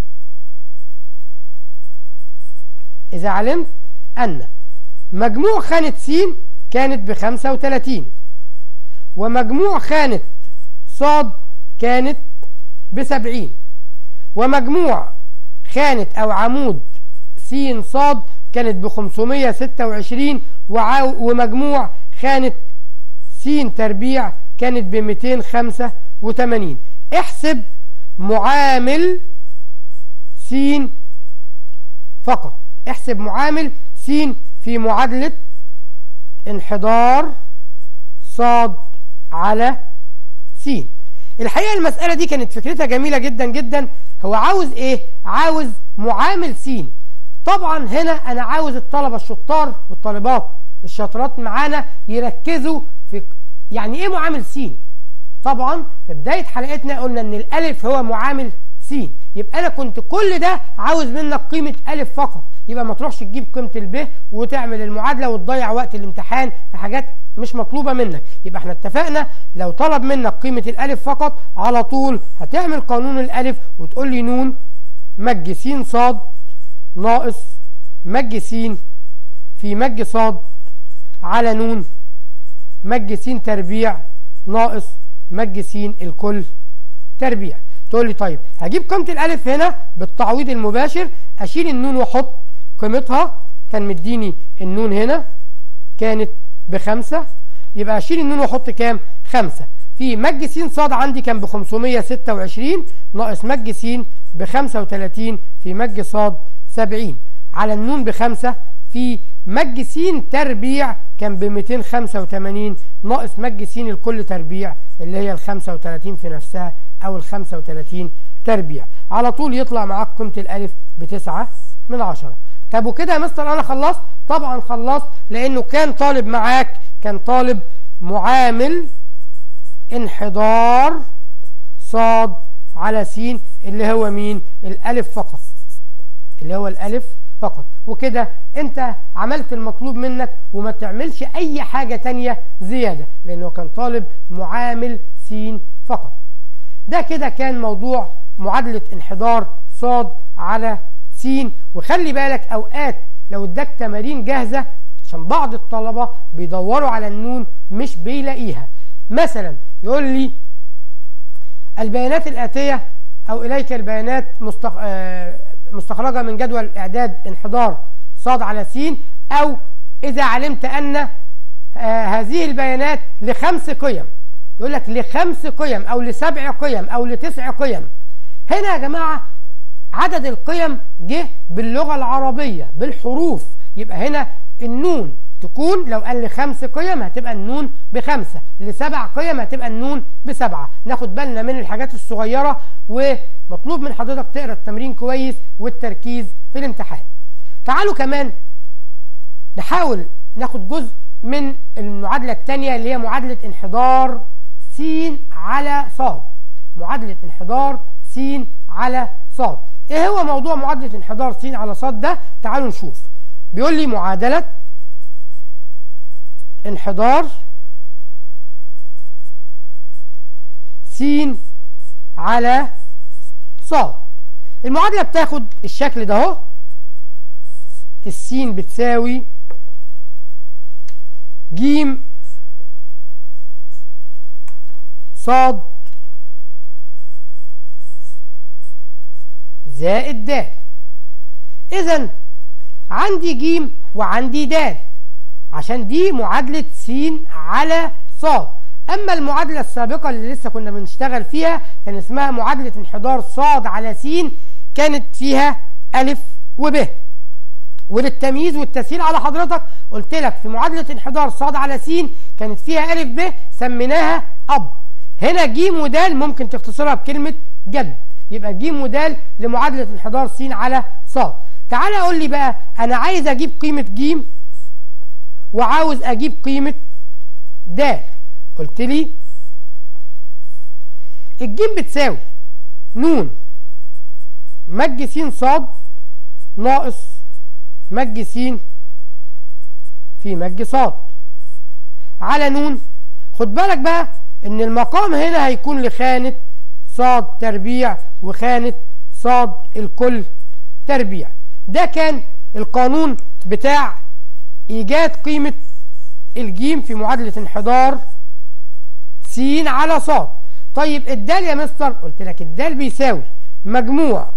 إذا علمت أن مجموع خانة س كانت بخمسة وتلاتين ومجموع خانة صاد كانت بسبعين ومجموع خانة أو عمود س صاد كانت ب 526 ومجموع خانة س تربيع كانت ب 285 احسب معامل س فقط احسب معامل س في معادلة انحدار صاد على س الحقيقة المسألة دي كانت فكرتها جميلة جدا جدا هو عاوز ايه عاوز معامل س طبعا هنا انا عاوز الطلبه الشطار والطالبات الشاطرات معانا يركزوا في يعني ايه معامل س طبعا في بدايه حلقتنا قلنا ان الالف هو معامل س يبقى انا كنت كل ده عاوز منك قيمه الف فقط يبقى ما تروحش تجيب قيمه الب وتعمل المعادله وتضيع وقت الامتحان في حاجات مش مطلوبه منك يبقى احنا اتفقنا لو طلب منك قيمه الالف فقط على طول هتعمل قانون الالف وتقول لي نون مج س صاد ناقص مج س في مج صاد على نون مج س تربيع ناقص مج س الكل تربيع تقول لي طيب هجيب قيمة الألف هنا بالتعويض المباشر أشيل النون وأحط قيمتها كان مديني النون هنا كانت بخمسة يبقى أشيل النون وأحط كام؟ خمسة في مج س صاد عندي كان ب 526 ناقص مج س ب 35 في مج صاد 70 على النون بخمسة في مج س تربيع كان ب 285 ناقص مج س الكل تربيع اللي هي ال 35 في نفسها او ال 35 تربيع على طول يطلع معاك قيمه الالف بتسعة من عشرة طب وكده يا مستر انا خلصت طبعا خلصت لانه كان طالب معاك كان طالب معامل انحدار صاد على س اللي هو مين الالف فقط اللي هو الالف فقط وكده انت عملت المطلوب منك وما تعملش اي حاجة تانية زيادة لانه كان طالب معامل س فقط ده كده كان موضوع معادلة انحدار صاد على س وخلي بالك اوقات لو اداك تمارين جاهزة عشان بعض الطلبة بيدوروا على النون مش بيلاقيها مثلا يقول لي البيانات الآتية أو إليك البيانات مستق... آه مستخرجة من جدول إعداد انحدار صاد على س أو إذا علمت أن آه هذه البيانات لخمس قيم يقول لك لخمس قيم أو لسبع قيم أو لتسع قيم هنا يا جماعة عدد القيم جه باللغة العربية بالحروف يبقى هنا النون تكون لو قال لي خمس قيم هتبقى النون بخمسة لسبع قيم هتبقى النون بسبعة ناخد بالنا من الحاجات الصغيرة ومطلوب من حضرتك تقرا التمرين كويس والتركيز في الامتحان تعالوا كمان نحاول ناخد جزء من المعادلة الثانية اللي هي معادلة انحدار س على ص معادلة انحدار س على ص ايه هو موضوع معادلة انحدار س على ص ده تعالوا نشوف بيقول لي معادلة انحدار س على ص المعادلة بتاخد الشكل ده اهو السين بتساوي جيم صاد زائد د اذا عندي جيم وعندي د عشان دي معادلة س على ص اما المعادلة السابقة اللي لسه كنا بنشتغل فيها كان اسمها معادلة انحدار ص على س كانت فيها أ وب وللتمييز والتسهيل على حضرتك قلت لك في معادلة انحدار ص على س كانت فيها أ ب سميناها أب هنا ج ود ممكن تختصرها بكلمة جد يبقى ج ود لمعادلة انحدار س على ص تعالى قول لي بقى أنا عايز أجيب قيمة ج وعاوز أجيب قيمة د قلت لي الجيم بتساوي ن مج س ص ناقص مج س في مج ص على ن خد بالك بقى ان المقام هنا هيكون لخانة ص تربيع وخانة ص الكل تربيع ده كان القانون بتاع ايجاد قيمة الجيم في معادلة انحدار س على ص طيب الدال يا مستر قلت لك الدال بيساوي مجموع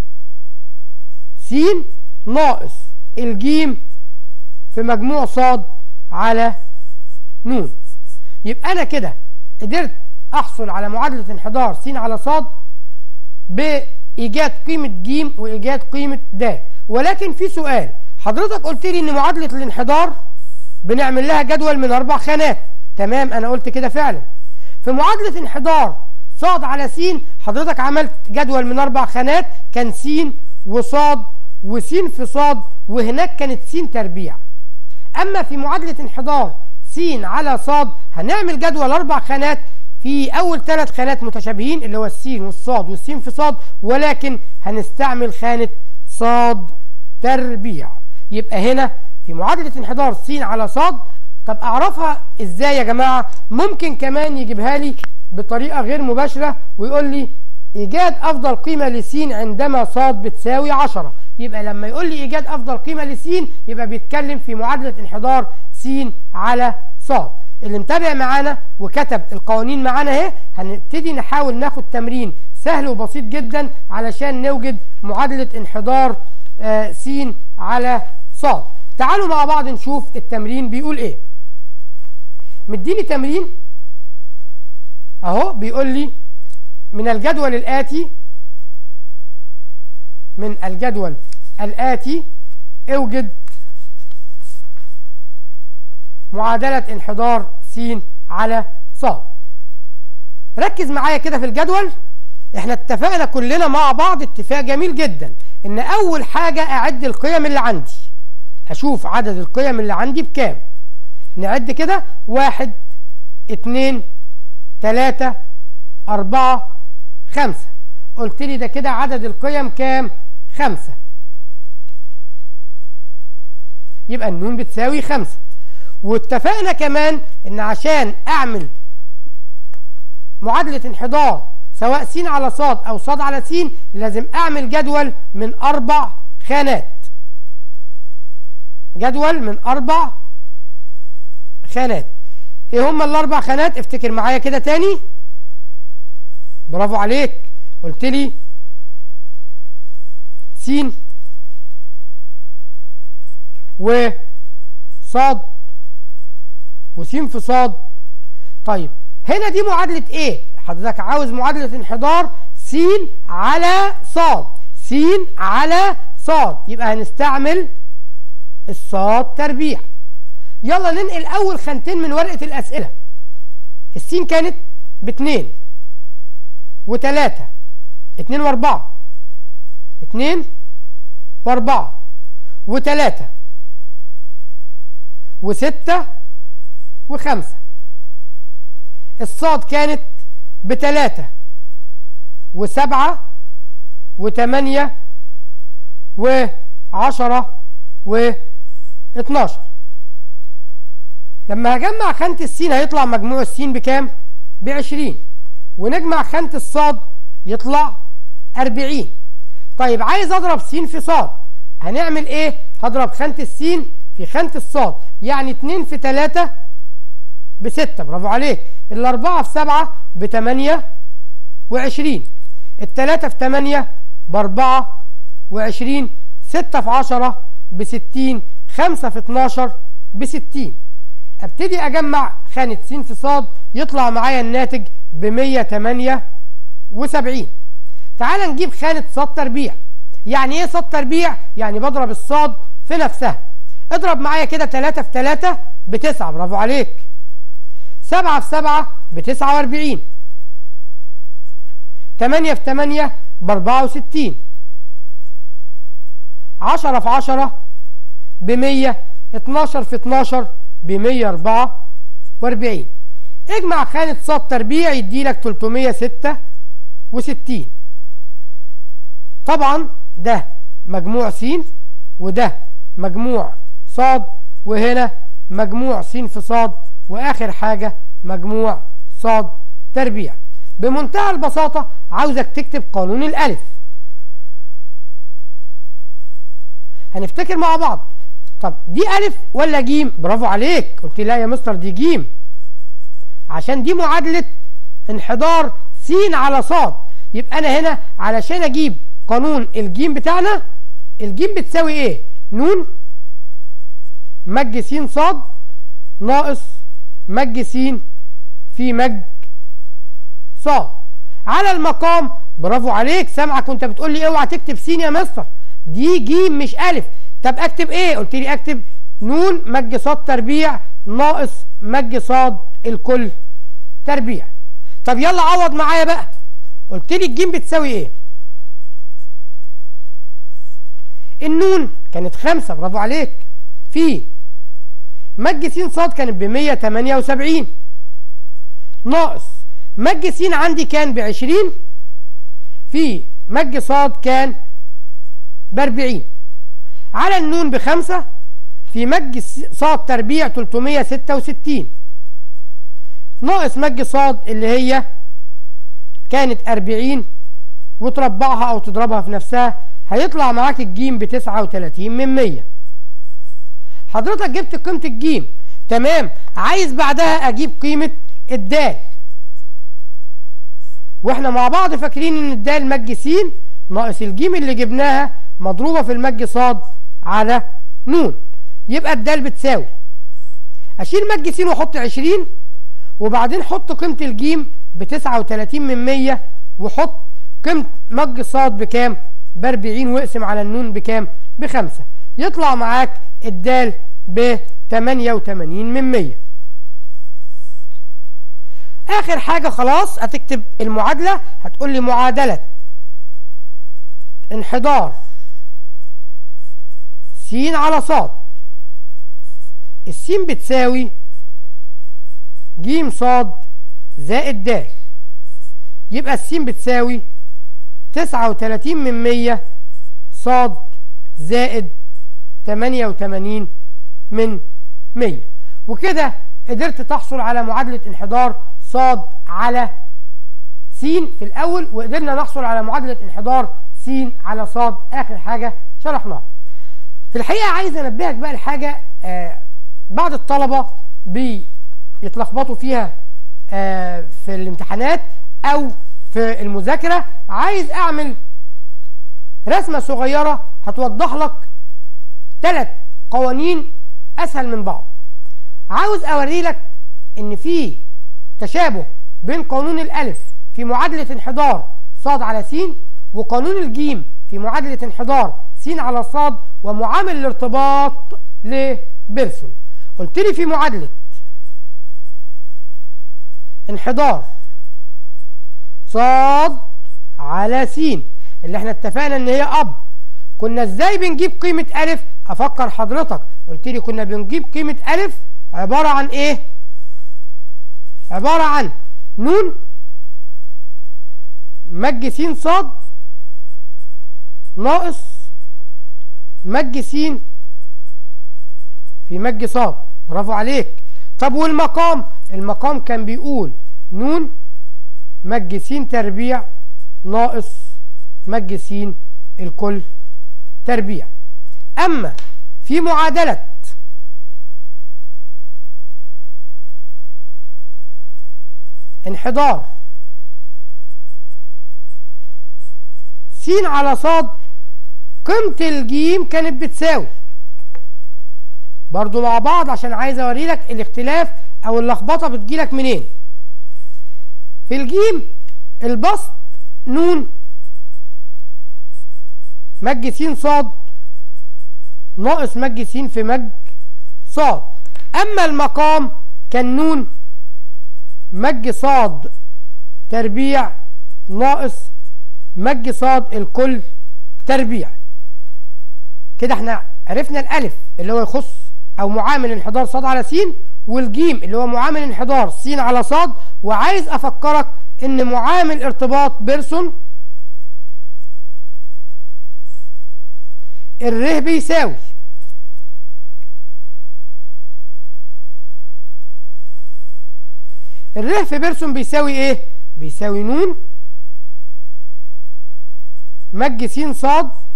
س ناقص الجيم في مجموع ص على ن يبقى انا كده قدرت احصل على معادلة انحدار س على ص بايجاد قيمة ج وايجاد قيمة د ولكن في سؤال حضرتك قلت لي ان معادلة الانحدار بنعمل لها جدول من اربع خانات تمام انا قلت كده فعلا في معادلة انحدار ص على س حضرتك عملت جدول من اربع خانات كان س وصاد وس في صاد وهناك كانت س تربيع اما في معادلة انحدار س على صاد هنعمل جدول اربع خانات في اول ثلاث خانات متشابهين اللي هو السين والصاد والسين في صاد ولكن هنستعمل خانة صاد تربيع يبقى هنا في معادلة انحدار س على صاد طب اعرفها ازاي يا جماعة ممكن كمان يجيبها لي بطريقة غير مباشرة ويقول لي ايجاد افضل قيمة لس عندما صاد بتساوي 10 يبقى لما يقول لي ايجاد افضل قيمة لس يبقى بيتكلم في معادلة انحدار س على صاد اللي متابع معانا وكتب القوانين معانا اهي هنبتدي نحاول ناخد تمرين سهل وبسيط جدا علشان نوجد معادلة انحدار آه س على ص تعالوا مع بعض نشوف التمرين بيقول ايه مديني تمرين اهو بيقول لي من الجدول الآتي من الجدول الآتي اوجد معادلة انحدار س على ص ركز معايا كده في الجدول احنا اتفقنا كلنا مع بعض اتفاق جميل جدا ان اول حاجة اعد القيم اللي عندي اشوف عدد القيم اللي عندي بكام نعد كده واحد اتنين تلاتة اربعة خمسة قلت لي ده كده عدد القيم كام خمسة يبقى النون بتساوي خمسة واتفقنا كمان ان عشان اعمل معادلة انحدار سواء س على ص او ص على س لازم اعمل جدول من اربع خانات جدول من اربع خانات ايه هما الاربع خانات افتكر معايا كده تاني برافو عليك قلت لي س وصاد وس في صاد طيب هنا دي معادلة ايه حضرتك عاوز معادلة انحدار س على صاد س على صاد يبقى هنستعمل الصاد تربيع يلا ننقل اول خانتين من ورقه الاسئله السين كانت باتنين وتلاتة اتنين واربعة اتنين واربعة وتلاتة وستة وخمسة الصاد كانت بتلاتة وسبعة وتمانية وعشرة واتناشر لما هجمع خانة السين هيطلع مجموع السين بكام؟ بعشرين ونجمع خانة الصاد يطلع أربعين طيب عايز أضرب سين في صاد هنعمل إيه؟ هضرب خانة السين في خانة الصاد يعني اتنين في تلاتة بستة برافو عليك الأربعة في سبعة بتمانية وعشرين التلاتة في تمانية بأربعة وعشرين ستة في عشرة بستين خمسة في اتناشر بستين ابتدي اجمع خانة س في صاد يطلع معايا الناتج ب 178 تعال نجيب خانة صاد تربيع يعني ايه صاد تربيع؟ يعني بضرب الصاد في نفسها اضرب معايا كده 3 في 3 بتسعة برافو عليك 7 في 7 ب 49 8 في 8 ب 64 10 في 10 ب 100 12 في 12 ب 144 اجمع خانة صاد تربيع يدي لك 366 طبعا ده مجموع س وده مجموع صاد وهنا مجموع س في صاد واخر حاجة مجموع صاد تربيع بمنتهى البساطة عاوزك تكتب قانون الألف هنفتكر مع بعض طب دي ألف ولا جيم برافو عليك قلت لا يا مستر دي جيم عشان دي معادلة انحدار س على صاد يبقى أنا هنا علشان أجيب قانون الجيم بتاعنا الجيم بتساوي إيه نون مج س صاد ناقص مج س في مج صاد على المقام برافو عليك سامعك وانت بتقول لي اوعى تكتب س يا مستر دي جيم مش الف طب اكتب ايه قلت لي اكتب نون مج صاد تربيع ناقص مج صاد الكل تربيع طب يلا عوض معايا بقى قلت لي الجيم بتساوي ايه النون كانت خمسة برافو عليك في مج س صاد كانت ب 178 ناقص مج س عندي كان ب 20 في مج صاد كان ب 40 على النون بخمسة في مج صاد تربيع 366 ناقص مج صاد اللي هي كانت 40 وتربعها او تضربها في نفسها هيطلع معاك الجيم ب 39 من 100 حضرتك جبت قيمة الجيم تمام عايز بعدها اجيب قيمة الدال واحنا مع بعض فاكرين ان الدال مج س ناقص الجيم اللي جبناها مضروبة في المج صاد على نون يبقى الدال بتساوي اشيل مج س واحط 20 وبعدين حط قيمة الجيم ب 39 من 100 وحط قيمة مج صاد بكام؟ ب 40 واقسم على النون بكام؟ بخمسة يطلع معاك الدال ب 88 من 100 اخر حاجة خلاص هتكتب المعادلة هتقول لي معادلة انحدار س على صاد السين بتساوي ج صاد زائد د يبقى السين بتساوي تسعة وتلاتين من مية صاد زائد تمانية وتمانين من مية وكده قدرت تحصل على معادلة انحدار صاد على س في الأول وقدرنا نحصل على معادلة انحدار س على صاد آخر حاجة شرحناها في الحقيقة عايز أنبهك بقى لحاجة آه بعض الطلبة بيتلخبطوا فيها آه في الامتحانات أو في المذاكرة عايز أعمل رسمة صغيرة هتوضح لك ثلاث قوانين أسهل من بعض عاوز أوري لك إن في تشابه بين قانون الألف في معادلة انحدار صاد على س وقانون الجيم في معادلة انحدار س على ص ومعامل الارتباط لبيرسون قلت لي في معادلة انحدار ص على س اللي احنا اتفقنا ان هي اب كنا ازاي بنجيب قيمة ألف أفكر حضرتك قلت لي كنا بنجيب قيمة ألف عبارة عن إيه عبارة عن نون مج س ص ناقص مج س في مج ص برافو عليك طب والمقام المقام كان بيقول نون مج س تربيع ناقص مج س الكل تربيع أما في معادلة انحدار س على ص قيمة الجيم كانت بتساوي برضو مع بعض عشان عايز اوري لك الاختلاف او اللخبطة بتجيلك منين في الجيم البسط نون مج س ص ناقص مج س في مج ص اما المقام كان نون مج ص تربيع ناقص مج ص الكل تربيع كده احنا عرفنا الالف اللي هو يخص او معامل انحدار ص على س والجيم اللي هو معامل انحدار س على ص وعايز افكرك ان معامل ارتباط بيرسون الره بيساوي الره في بيرسون بيساوي ايه بيساوي نون مج س ص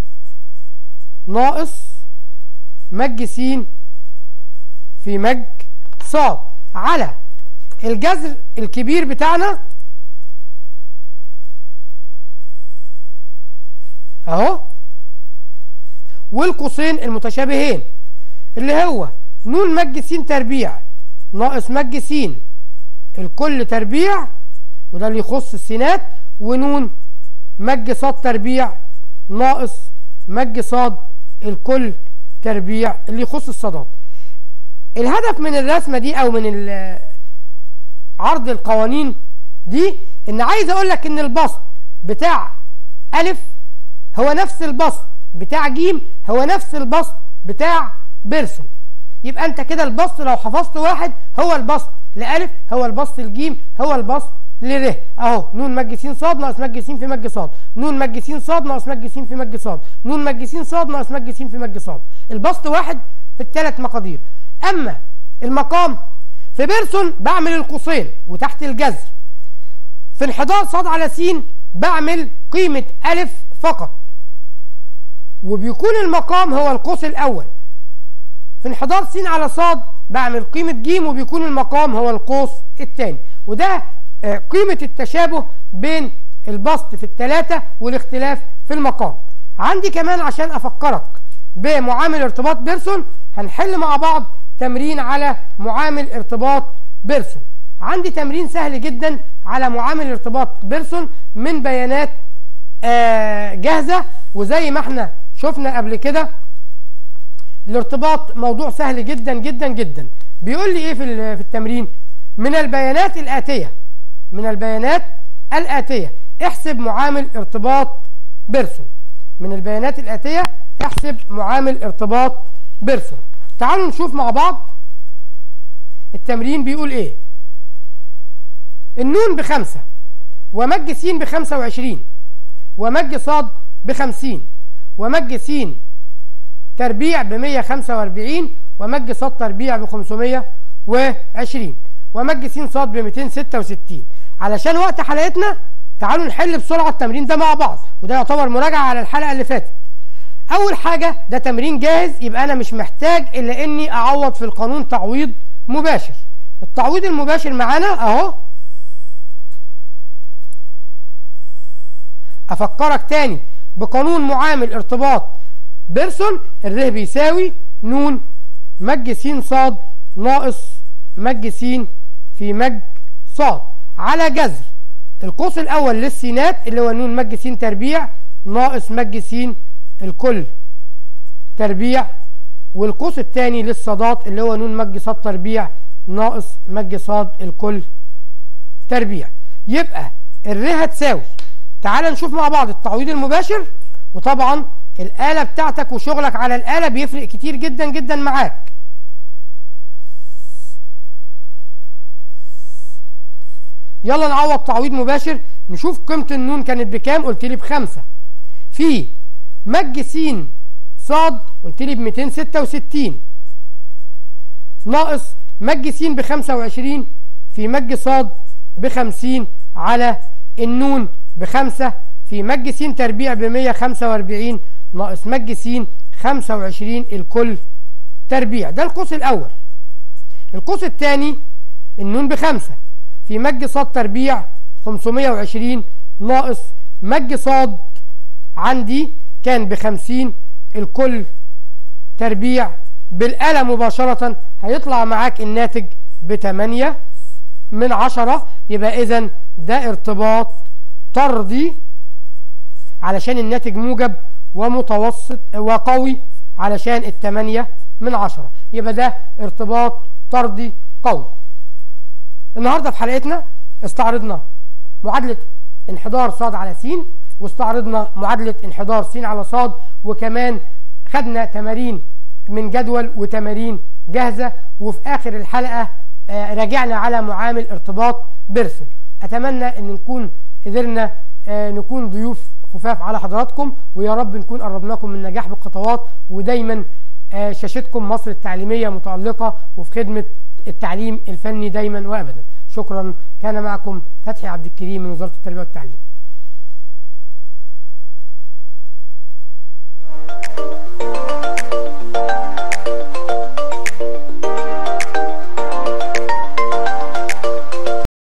ناقص مج س في مج ص على الجذر الكبير بتاعنا اهو والقوسين المتشابهين اللي هو نون مج س تربيع ناقص مج س الكل تربيع وده اللي يخص السينات ونون مج ص تربيع ناقص مج ص الكل تربيع اللي يخص الصادات الهدف من الرسمه دي او من عرض القوانين دي ان عايز اقول لك ان البسط بتاع الف هو نفس البسط بتاع جيم هو نفس البسط بتاع بيرسون يبقى انت كده البسط لو حفظت واحد هو البسط لألف هو البسط الجيم هو البسط لره اهو نون مج س ص ناقص مج س في مج ص نون مج س ص ناقص مج س في مج ص نون مج س ص ناقص مج س في مج ص البسط واحد في الثلاث مقادير اما المقام في بيرسون بعمل القوسين وتحت الجذر في انحدار ص على س بعمل قيمة ألف فقط وبيكون المقام هو القوس الأول في انحدار س على ص بعمل قيمة ج وبيكون المقام هو القوس الثاني وده قيمة التشابه بين البسط في الثلاثة والاختلاف في المقام عندي كمان عشان أفكرك بمعامل ارتباط بيرسون هنحل مع بعض تمرين على معامل ارتباط بيرسون عندي تمرين سهل جدا على معامل ارتباط بيرسون من بيانات جاهزة وزي ما احنا شفنا قبل كده الارتباط موضوع سهل جدا جدا جدا بيقول لي ايه في في التمرين من البيانات الآتية من البيانات الآتية احسب معامل ارتباط بيرسون من البيانات الآتية احسب معامل ارتباط بيرسون تعالوا نشوف مع بعض التمرين بيقول ايه النون بخمسة ومج س بخمسة وعشرين ومج صاد بخمسين ومج س تربيع بمية خمسة واربعين ومج صاد تربيع بخمسمية وعشرين ومج س صاد بميتين ستة وستين علشان وقت حلقتنا تعالوا نحل بسرعة التمرين ده مع بعض وده يعتبر مراجعة على الحلقة اللي فاتت أول حاجة ده تمرين جاهز يبقى أنا مش محتاج إلا إني أعوض في القانون تعويض مباشر التعويض المباشر معانا أهو أفكرك تاني بقانون معامل ارتباط بيرسون الره بيساوي نون مج س ص ناقص مج س في مج ص على جذر القوس الأول للسينات اللي هو نون مج س تربيع ناقص مج س الكل تربيع والقوس الثاني للصادات اللي هو ن مج ص تربيع ناقص مج ص الكل تربيع يبقى الر هتساوي تعال نشوف مع بعض التعويض المباشر وطبعا الآلة بتاعتك وشغلك على الآلة بيفرق كتير جدا جدا معاك يلا نعوض تعويض مباشر نشوف قيمة النون كانت بكام قلت لي بخمسة في مج س صاد قلت لي ب 266 ناقص مج س ب 25 في مج صاد ب 50 على النون بخمسة في مج س تربيع ب 145 ناقص مج س 25 الكل تربيع ده القوس الأول القوس الثاني النون بخمسة في مج صاد تربيع 520 ناقص مج صاد عندي كان بخمسين الكل تربيع بالآلة مباشرة هيطلع معاك الناتج بتمانية من عشرة يبقى إذا ده ارتباط طردي علشان الناتج موجب ومتوسط وقوي علشان التمانية من عشرة يبقى ده ارتباط طردي قوي النهاردة في حلقتنا استعرضنا معادلة انحدار صاد على س واستعرضنا معادلة انحدار س على ص وكمان خدنا تمارين من جدول وتمارين جاهزة وفي آخر الحلقة آه راجعنا على معامل ارتباط بيرسون أتمنى أن نكون قدرنا آه نكون ضيوف خفاف على حضراتكم ويا رب نكون قربناكم من النجاح بالخطوات ودايما آه شاشتكم مصر التعليمية متألقة وفي خدمة التعليم الفني دايما وأبدا شكرا كان معكم فتحي عبد الكريم من وزارة التربية والتعليم